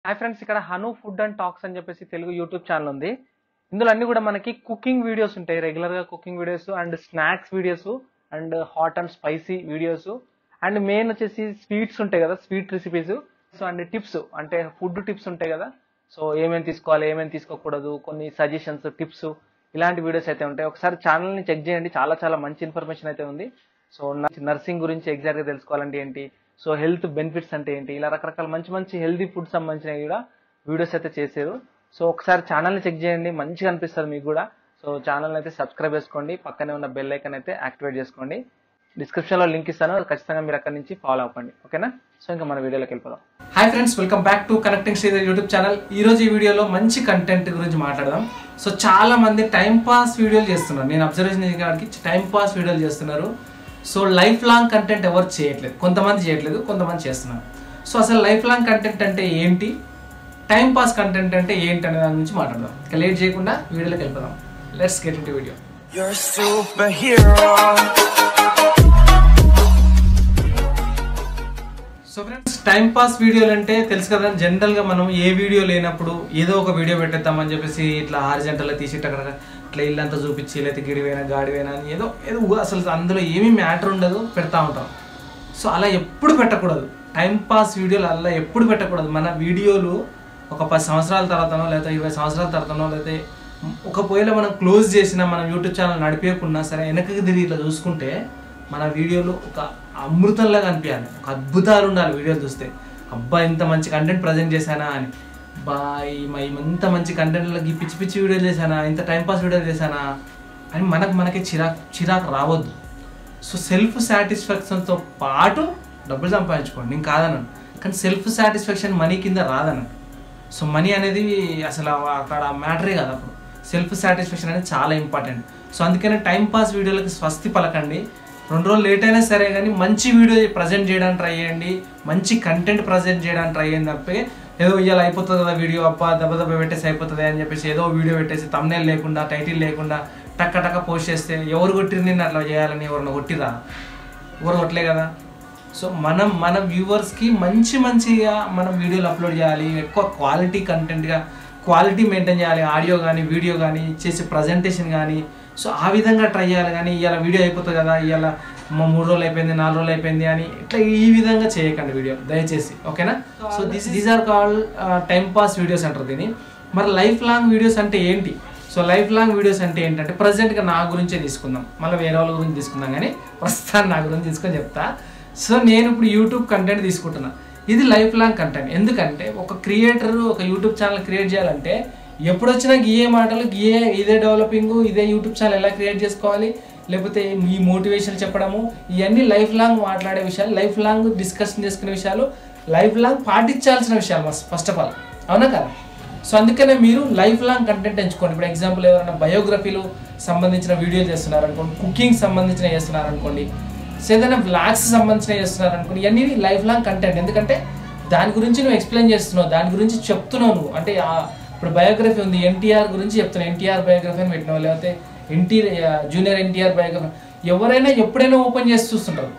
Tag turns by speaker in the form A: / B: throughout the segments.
A: Hi friends ఇక్కడ Hanu food and talks అని చెప్పేసి తెలుగు యూట్యూబ్ ఛానల్ ఉంది ఇందులో అన్ని కూడా మనకి కుకింగ్ వీడియోస్ ఉంటాయి రెగ్యులర్ గా cooking videos and snacks videos and hot and spicy videos and main వచ్చేసి స్వీట్స్ ఉంటాయి కదా sweet recipes so and tips అంటే ఫుడ్ టిప్స్ ఉంటాయి కదా సో ఏమేమి తీసుకోవాలి ఏమేమి తీసుకోకూడదు కొన్ని సజెషన్స్ టిప్స్ ఇలాంటి వీడియోస్ అయితే ఉంటాయి ఒకసారి ఛానల్ ని చెక్ చేయండి చాలా చాలా మంచి ఇన్ఫర్మేషన్ అయితే ఉంది సో నర్సింగ్ గురించి ఎగ్జాక్ట్ గా తెలుసుకోవాలంటే ఏంటి సో హెల్త్ బెనిఫిట్స్ అంటే ఏంటి ఇలా రకరకాల మంచి మంచి హెల్తీ ఫుడ్ సంబంధించినవి కూడా వీడియోస్ అయితే చేశారు సో ఒకసారి ఛానల్ ని చెక్ చేయండి మంచిగా అనిపిస్తుంది మీకు కూడా సో ఛానల్ అయితే సబ్స్క్రైబ్ చేసుకోండి పక్కనే ఉన్న బెల్ ఐకన్ అయితే యాక్టివేట్ చేసుకోండి డిస్క్రిప్షన్ లో లింక్ ఇస్తాను ఖచ్చితంగా మీరు అక్కడ నుంచి ఫాలో అవ్వండి ఓకేనా సో ఇంకా మన వీడియోలోకి వెళ్ళిపోదాం
B: hi friends welcome back to connecting Sridhar YouTube channel ఈ రోజు ఈ వీడియోలో మంచి కంటెంట్ గురించి మాట్లాడదాం సో చాలా మంది టైం పాస్ వీడియోలు చేస్తున్నారు నేను అబ్జర్వేషన్ చేయడానికి టైం పాస్ వీడియోలు చేస్తున్నారు సో లైఫ్ లాంగ్ కంటెంట్ ఎవరు చేయట్లేదు కొంతమంది చేయట్లేదు కొంతమంది చేస్తున్నారు సో అసలు లైఫ్ లాంగ్ కంటెంట్ అంటే ఏంటి టైం పాస్ కంటెంట్ అంటే ఏంటి అనే దాని గురించి మాట్లాడదాం ఇక లేట్ చేయకుండా వీడియోలోకి వెళ్ళిపోదాం let's get in video
C: You're a superhero.
B: So friends time pass వీడియోలు అంటే తెలుసు కదా జనరల్ గా మనం ఏ వీడియో లేనప్పుడు ఏదో ఒక వీడియో పెట్టేద్దామని చెప్పేసి ఇట్లా హారిజెంటల్ తీసి అక్కడ ఇట్లా ఇల్లంతా చూపించి లేకపోతే గిడివైనా గాడివైనా అని ఏదో ఏదో ఊ- అసలు అందులో ఏమీ మ్యాటర్ ఉండదు పెడతా ఉంటాం సో అలా ఎప్పుడు పెట్టకూడదు టైం పాస్ వీడియోలు అలా ఎప్పుడు పెట్టకూడదు మన వీడియోలు ఒక పది సంవత్సరాల తర్వాతనో లేకపోతే ఇరవై సంవత్సరాల తర్వాతనో లేకపోతే ఒకవేళ మనం క్లోజ్ చేసిన మనం యూట్యూబ్ ఛానల్ నడిపేయకున్నా సరే వెనక్కి తిరిగి ఇట్లా చూసుకుంటే మన వీడియోలు ఒక అమృతంలాగా అనిపించాలి ఒక అద్భుతాలు ఉండాలి వీడియోలు చూస్తే అబ్బా ఇంత మంచి కంటెంట్ ప్రజెంట్ చేశానా అని బా ఈ మ- ఇంత మంచి కంటెంట్లకి ఈ పిచ్చి పిచ్చి వీడియోలు చేశానా ఇంత టైం పాస్ వీడియోలు చేశానా అని మనకు మనకి చిరాకు చిరాకు రావద్దు సో సెల్ఫ్ సాటిస్ఫాక్షన్తో పాటు డబ్బులు సంపాదించుకోండి నేను కాదన్నాను కానీ సెల్ఫ్ సాటిస్ఫాక్షన్ మనీ కింద రాదన్నాను సో మనీ అనేది అసలు అక్కడ మ్యాటరే కదా అప్పుడు సెల్ఫ్ సాటిస్ఫాక్షన్ అనేది చాలా ఇంపార్టెంట్ సో అందుకనే టైం పాస్ వీడియోలకి స్వస్తి పలకండి రెండు రోజులు లేట్ అయినా సరే కానీ మంచి వీడియో ప్రజెంట్ చేయడానికి ట్రై చేయండి మంచి కంటెంట్ ప్రజెంట్ చేయడానికి ట్రై చేయండి తప్పే ఏదో ఇవాళ అయిపోతుంది కదా వీడియో అప్ప దెబ్బ దెబ్బ పెట్టేసి అయిపోతుంది అని చెప్పేసి ఏదో వీడియో పెట్టేసి తమ్నేల్ లేకుండా టైటిల్ లేకుండా టక్క టక్క పోస్ట్ చేస్తే ఎవరు కొట్టిరు నిన్ను అట్లా చేయాలని ఎవరిని కొట్టిరా ఎవరు కొట్టలే కదా సో మనం మన వ్యూవర్స్కి మంచి మంచిగా మనం వీడియోలు అప్లోడ్ చేయాలి ఎక్కువ క్వాలిటీ కంటెంట్గా క్వాలిటీ మెయింటైన్ చేయాలి ఆడియో కానీ వీడియో కానీ చేసే ప్రజెంటేషన్ కానీ సో ఆ విధంగా ట్రై చేయాలి కానీ ఇవాళ వీడియో అయిపోతుంది కదా ఇవాళ మా మూడు రోజులు అయిపోయింది నాలుగు రోజులు అయిపోయింది అని ఇట్లా ఈ విధంగా చేయకండి వీడియో దయచేసి ఓకేనా so this these are call time pass videos అంటారు దీన్ని మరి లైఫ్ లాంగ్ వీడియోస్ అంటే ఏంటి సో లైఫ్ లాంగ్ వీడియోస్ అంటే ఏంటంటే ప్రజెంట్గా నా గురించే తీసుకుందాం మళ్ళీ వేరే వాళ్ళ గురించి తీసుకుందాం కానీ ప్రస్తుతాన్ని నా గురించి తీసుకొని చెప్తా సో నేను ఇప్పుడు యూట్యూబ్ కంటెంట్ తీసుకుంటున్నా ఇది లైఫ్ లాంగ్ కంటెంట్ ఎందుకంటే ఒక క్రియేటర్ ఒక యూట్యూబ్ ఛానల్ క్రియేట్ చేయాలంటే ఎప్పుడు వచ్చినా ఏ మాటలు ఏ ఇదే డెవలపింగ్ ఇదే యూట్యూబ్ ఛానల్ ఎలా క్రియేట్ చేసుకోవాలి లేకపోతే ఈ మోటివేషన్ చెప్పడము ఇవన్నీ లైఫ్ లాంగ్ మాట్లాడే విషయాలు లైఫ్ లాంగ్ డిస్కషన్ చేసుకునే విషయాలు లైఫ్ లాంగ్ పాటించాల్సిన విషయాలు ఫస్ట్ ఆఫ్ ఆల్ అవునా కదా సో అందుకనే మీరు లైఫ్ లాంగ్ కంటెంట్ ఎంచుకోండి ఇప్పుడు ఎగ్జాంపుల్ ఎవరైనా బయోగ్రఫీలు సంబంధించిన వీడియోలు చేస్తున్నారు అనుకోండి కుకింగ్ సంబంధించిన చేస్తున్నారు అనుకోండి సో ఏదైనా బ్లాగ్స్ సంబంధించిన చేస్తున్నారు అనుకోండి ఇవన్నీ లైఫ్ లాంగ్ కంటెంట్ ఎందుకంటే దాని గురించి నువ్వు ఎక్స్ప్లెయిన్ చేస్తున్నావు దాని గురించి చెప్తున్నావు నువ్వు అంటే ఆ- ఇప్పుడు బయోగ్రఫీ ఉంది ఎన్టీఆర్ గురించి చెప్తున్నావు ఎన్టీఆర్ బయోగ్రఫీ అని పెట్టినావు లేకపోతే ఎన్టీ జూనియర్ ఎన్టీఆర్ బయోగ్రఫీ ఎవరైనా ఎప్పుడైనా ఓపెన్ చేసి చూస్తుంటారు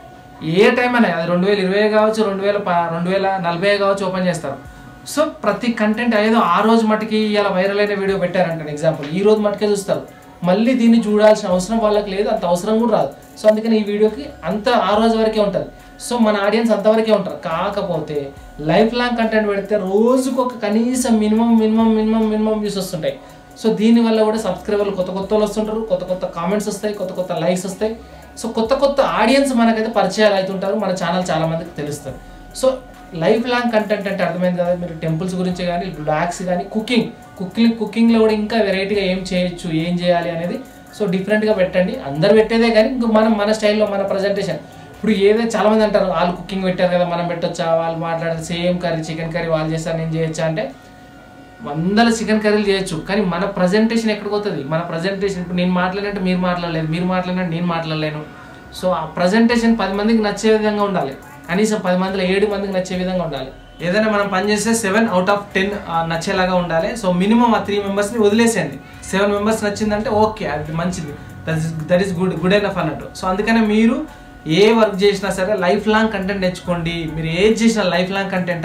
B: ఏ టైం అయినా అది రెండు వేల ఇరవై కావచ్చు రెండు వేల ప- రెండు వేల నలభై కావచ్చు ఓపెన్ చేస్తారు సో ప్రతి కంటెంట్ ఏదో ఆ రోజు మటుకి ఇలా వైరల్ అయిన వీడియో పెట్టారంటాను ఎగ్జాంపుల్ ఈ రోజు మటుకే చూస్తారు మళ్ళీ దీన్ని చూడాల్సిన అవసరం వాళ్ళకి లేదు అంత అవసరం కూడా రాదు సో అందుకని ఈ వీడియోకి అంత ఆ రోజు వరకే ఉంటుంది సో మన ఆడియన్స్ అంతవరకే ఉంటారు కాకపోతే లైఫ్ లాంగ్ కంటెంట్ పెడితే రోజుకు ఒక కనీసం minimum minimum minimum minimum views వస్తుంటాయి సో దీనివల్ల కూడా సబ్స్క్రైబర్లు కొత్త కొత్త వాళ్ళు వస్తుంటారు కొత్త కొత్త కామెంట్స్ వస్తాయి కొత్త కొత్త లైక్స్ వస్తాయి సో కొత్త కొత్త ఆడియన్స్ మనకైతే పరిచయాలు అవుతుంటారు మన ఛానల్ చాలా మందికి తెలుస్తుంది సో లైఫ్ లాంగ్ కంటెంట్ అంటే అర్థమైంది కదా మీరు టెంపుల్స్ గురించి కానీ బ్లాగ్స్ కానీ కుకింగ్ కుకింగ్ కుకింగ్లో కూడా ఇంకా వెరైటీగా ఏం చేయొచ్చు ఏం చేయాలి అనేది సో డిఫరెంట్గా పెట్టండి అందరు పెట్టేదే కానీ ఇంక మనం మన స్టైల్లో మన ప్రజెంటేషన్ ఇప్పుడు ఏదైతే చాలా మంది అంటారు వాళ్ళు కుకింగ్ పెట్టారు కదా మనం పెట్టొచ్చా వాళ్ళు మాట్లాడారు సేమ్ కర్రీ చికెన్ కర్రీ వాళ్ళు చేస్తారు నేను చేయొచ్చా అంటే వందల చికెన్ కర్రీలు చేయొచ్చు కానీ మన ప్రజెంటేషన్ ఎక్కడికి పోతుంది మన ప్రజెంటేషన్ ఇప్పుడు నేను మాట్లాడినట్టు మీరు మాట్లాడలేదు మీరు మాట్లాడినట్టు నేను మాట్లాడలేను సో ఆ ప్రజెంటేషన్ పది మందికి నచ్చే విధంగా ఉండాలి కనీసం పది మందిలో ఏడు మందికి నచ్చే విధంగా ఉండాలి ఏదైనా మనం పని చేస్తే సెవెన్ అవుట్ ఆఫ్ టెన్ నచ్చేలాగా ఉండాలి సో మినిమం ఆ త్రీ మెంబర్స్ని వదిలేసేయండి సెవెన్ మెంబర్స్ నచ్చిందంటే ఓకే అది మంచిది that is that is good good enough అన్నట్టు సో అందుకనే మీరు ఏ వర్క్ చేసినా సరే లైఫ్ లాంగ్ కంటెంట్ తెచ్చుకోండి మీరు ఏది చేసినా లైఫ్ లాంగ్ కంటెంటా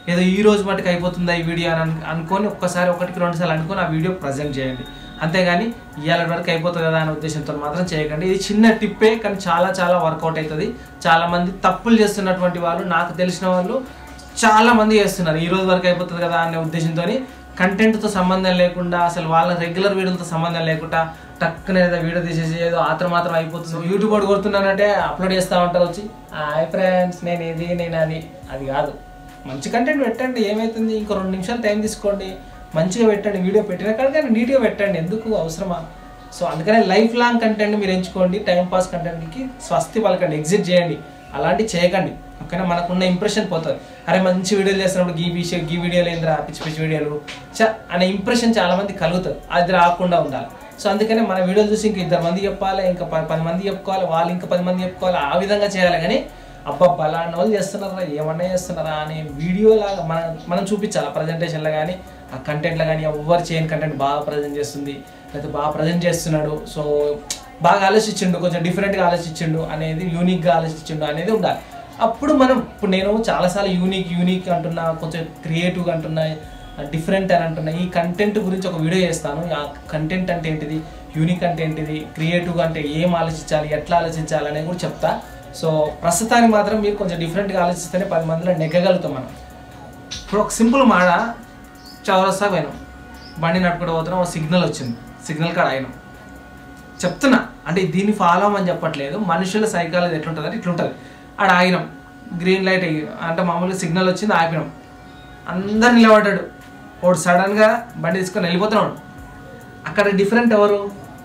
B: ఏదో ఈ రోజు మటుకు అయిపోతుందా ఈ వీడియో అని అను- అనుకొని ఒక్కసారి ఒకటికి రెండు సార్లు అనుకొని ఆ వీడియో ప్రజెంట్ చేయండి అంతేగాని ఇవాళ వరకు అయిపోతుంది కదా అనే ఉద్దేశంతో మాత్రం చేయకండి ఇది చిన్న టిప్పే కానీ చాలా చాలా వర్కౌట్ అవుతుంది చాలా మంది తప్పులు చేస్తున్నటువంటి వాళ్ళు నాకు తెలిసిన వాళ్ళు చాలా మంది చేస్తున్నారు ఈ రోజు వరకు అయిపోతుంది కదా అనే ఉద్దేశంతో కంటెంట్తో సంబంధం లేకుండా అసలు వాళ్ళ రెగ్యులర్ వీడియోలతో సంబంధం లేకుండా టక్కున ఏదో వీడియో తీసేసి ఏదో ఆత్రం మాత్రం అయిపోతుంది యూట్యూబ్ వాడు కొడుతున్నానంటే అప్లోడ్ చేస్తా ఉంటారు వచ్చి హాయ్ ఫ్రెండ్స్ నేను ఇది నేను అది అది కాదు మంచి కంటెంట్ పెట్టండి ఏమవుతుంది ఇంకో రెండు నిమిషాలు టైం తీసుకోండి మంచిగా పెట్టండి వీడియో పెట్టిన కాడికైనా నీట్గా పెట్టండి ఎందుకు అవసరమా సో అందుకనే లైఫ్ లాంగ్ కంటెంట్ మీరు ఎంచుకోండి టైం పాస్ కంటెంట్కి స్వస్తి పలకండి ఎగ్జిట్ చేయండి అలాంటివి చేయకండి ఓకేనా మనకున్న ఇంప్రెషన్ పోతుంది అరే మంచి వీడియోలు చేస్తున్నప్పుడు గీ విషయం గీ వీడియోలు ఏంద్రా పిచ్చి పిచ్చి వీడియోలు చ అనే ఇంప్రెషన్ చాలా మంది కలుగుతుంది అది రాకుండా ఉండాలి సో అందుకనే మన వీడియోలు చూసి ఇంక ఇద్దరు మంది చెప్పాలి ఇంకా ప- పది మంది చెప్పుకోవాలి వాళ్ళు ఇంకా పది మంది చెప్పుకోవాలి ఆ విధంగా చేయాలి కానీ అబ్బా బలాన్ని వాళ్ళు చేస్తున్నారా ఏమన్నా చేస్తున్నారా అనే వీడియో లాగా మన మనం చూపించాలి ప్రజెంటేషన్లో కానీ ఆ కంటెంట్లో కానీ ఎవరు చేయని కంటెంట్ బాగా ప్రజెంట్ చేస్తుంది లేకపోతే బాగా ప్రజెంట్ చేస్తున్నాడు సో బాగా ఆలోచించిండు కొంచెం డిఫరెంట్గా ఆలోచించిండు అనేది యూనిక్గా ఆలోచించిండు అనేది ఉండాలి అప్పుడు మనం ఇప్పుడు నేను చాలాసార్లు యూనిక్ యూనిక్ అంటున్నా కొంచెం క్రియేటివ్గా అంటున్నా డిఫరెంట్ అని అంటున్నా ఈ కంటెంట్ గురించి ఒక వీడియో చేస్తాను ఆ కంటెంట్ అంటే ఏంటిది యూనిక్ అంటే ఏంటిది క్రియేటివ్గా అంటే ఏం ఆలోచించాలి ఎట్లా ఆలోచించాలి అనేది కూడా చెప్తా సో ప్రస్తుతానికి మాత్రం మీరు కొంచెం డిఫరెంట్గా ఆలోచిస్తేనే పది మందిలో నెగ్గగలుగుతాం మనం ఇప్పుడు ఒక సింపుల్ మాట చౌరస్తా పోయినాం బండి నడుపుకుంటూ పోతున్నాం ఒక సిగ్నల్ వచ్చింది సిగ్నల్ కాడ అయినాం చెప్తున్నా అంటే దీన్ని ఫాలో అవ్వమని చెప్పట్లేదు మనుషుల సైకాలజీ ఎట్లుంటుంది అంటే ఇట్లుంటుంది ఆడ ఆగినాం గ్రీన్ లైట్ అంటే మామూలుగా సిగ్నల్ వచ్చింది ఆపినాం అందరు నిలబడ్డాడు వాడు సడన్గా బండి తీసుకొని వెళ్ళిపోతున్నాడు అక్కడ డిఫరెంట్ ఎవరు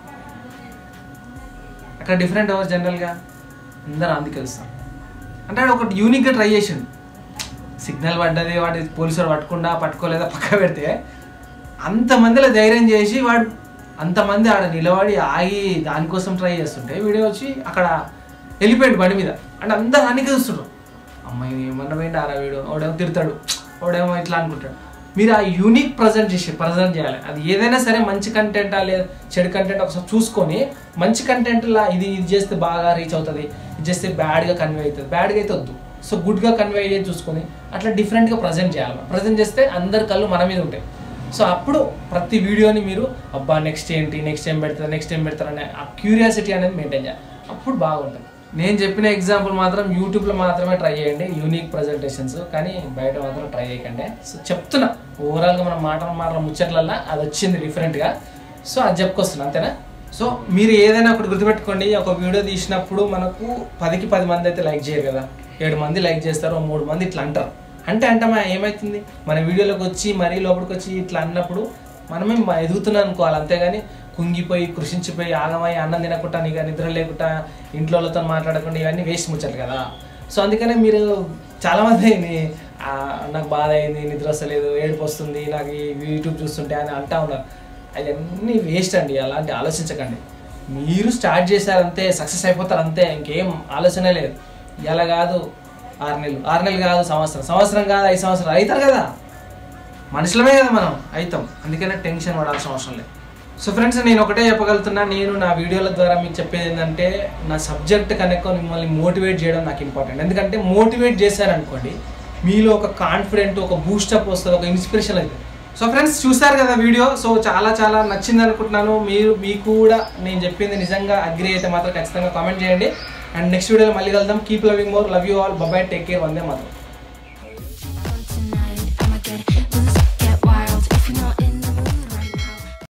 B: అక్కడ డిఫరెంట్ ఎవరు జనరల్గా అందరూ అందుకు వెళ్తాం అంటే ఆడు ఒకటి యూనిక్గా ట్రై చేసిండు సిగ్నల్ పడ్డది వాడి పోలీసు వాడు పట్టుకుండా పట్టుకోలేదా పక్క పెడితే అంతమందిలో ధైర్యం చేసి వాడు అంతమంది ఆడ నిలబడి ఆగి దానికోసం ట్రై చేస్తుంటే వీడియో వచ్చి అక్కడ వెళ్ళిపోయాడు బండి మీద అంటే అందరు అన్ని చూస్తుండ్రు అమ్మాయి ఏమన్నా పోయింది ఆరా వీడు వాడేమో తిడతాడు వాడేమో ఇట్లా అనుకుంటాడు మీరు ఆ యూనిక్ ప్రజెంట్ చేసి ప్రజెంట్ చేయాలి అది ఏదైనా సరే మంచి కంటెంట్ లేదా చెడు కంటెంట్ ఒకసారి చూసుకొని మంచి కంటెంట్లా ఇది ఇది చేస్తే బాగా రీచ్ అవుతుంది ఇది చేస్తే బ్యాడ్గా కన్వే అవుతుంది బ్యాడ్గా అయితే వద్దు సో గుడ్గా కన్వే అయ్యేది చూసుకొని అట్లా డిఫరెంట్గా ప్రజెంట్ చేయాలి ప్రజెంట్ చేస్తే అందరి కళ్ళు మన మీద ఉంటాయి సో అప్పుడు ప్రతి వీడియోని మీరు అబ్బా నెక్స్ట్ ఏంటి నెక్స్ట్ ఏం పెడతారు నెక్స్ట్ ఏం పెడతారు అనే ఆ క్యూరియాసిటీ అనేది మెయింటైన్ చేయాలి అప్పుడు బాగుంటుంది నేను చెప్పిన ఎగ్జాంపుల్ మాత్రం యూట్యూబ్లో మాత్రమే ట్రై చేయండి యూనిక్ ప్రజెంటేషన్స్ కానీ బయట మాత్రం ట్రై చేయకండి సో చెప్తున్నా ఓవరాల్గా మనం మాటలు మాటలు ముచ్చట్లల్లా అది వచ్చింది డిఫరెంట్గా సో అది చెప్పుకొస్తున్నా అంతేనా సో మీరు ఏదైనా ఒకటి గుర్తుపెట్టుకోండి ఒక వీడియో తీసినప్పుడు మనకు పదికి పది మంది అయితే లైక్ చేయరు కదా ఏడు మంది లైక్ చేస్తారు ఓ మూడు మంది ఇట్లా అంటారు అంటే అంటమా ఏమవుతుంది మన వీడియోలోకి వచ్చి మరీ లోపలికి వచ్చి ఇట్లా అన్నప్పుడు మనమే మ- ఎదుగుతున్నాం అనుకోవాలి అంతేగాని కుంగిపోయి కృషించిపోయి ఆగమై అన్నం తినకుండా నీకు నిద్ర లేకుండా ఇంట్లో వాళ్ళతో మాట్లాడకుండా ఇవన్నీ వేస్ట్ ముచ్చట్లు కదా సో అందుకనే మీరు చాలామంది నీ- ఆ, నాకు బాధ అయింది నిద్ర వస్తలేదు ఏడుపు వస్తుంది నాకు ఈ యూట్యూబ్ చూస్తుంటే అని అంటా ఉన్నారు అవన్నీ వేస్ట్ అండి అలాంటి ఆలోచించకండి మీరు స్టార్ట్ చేశారు అంతే సక్సెస్ అయిపోతారు అంతే ఇంకేం ఆలోచనే లేదు ఇలా కాదు ఆరు నెలలు ఆరు నెలలు కాదు సంవత్సరం సంవత్సరం కాదు ఐదు సంవత్సరాలు అవుతారు కదా మనుషులమే కదా మనం అవుతాం అందుకనే టెన్షన్ పడాల్సిన అవసరం లేదు సో ఫ్రెండ్స్ నేను ఒకటే చెప్పగలుగుతున్నా నేను నా వీడియోల ద్వారా మీకు చెప్పేది ఏంటంటే నా సబ్జెక్ట్ కనుక మిమ్మల్ని మోటివేట్ చేయడం నాకు ఇంపార్టెంట్ ఎందుకంటే మోటివేట్ చేశారనుకోండి మీలో ఒక కాన్ఫిడెంట్ ఒక బూస్టప్ వస్తుంది ఒక ఇన్స్పిరేషన్ అవుతుంది సో ఫ్రెండ్స్ చూసారు కదా వీడియో సో చాలా చాలా నచ్చింది అనుకుంటున్నాను మీరు మీకు కూడా నేను చెప్పింది నిజంగా అగ్రి అయితే మాత్రం ఖచ్చితంగా కామెంట్ చేయండి అండ్ నెక్స్ట్ వీడియోలో మళ్ళీ కలుద్దాం keep loving more love you all bye take care వందే మాత్రం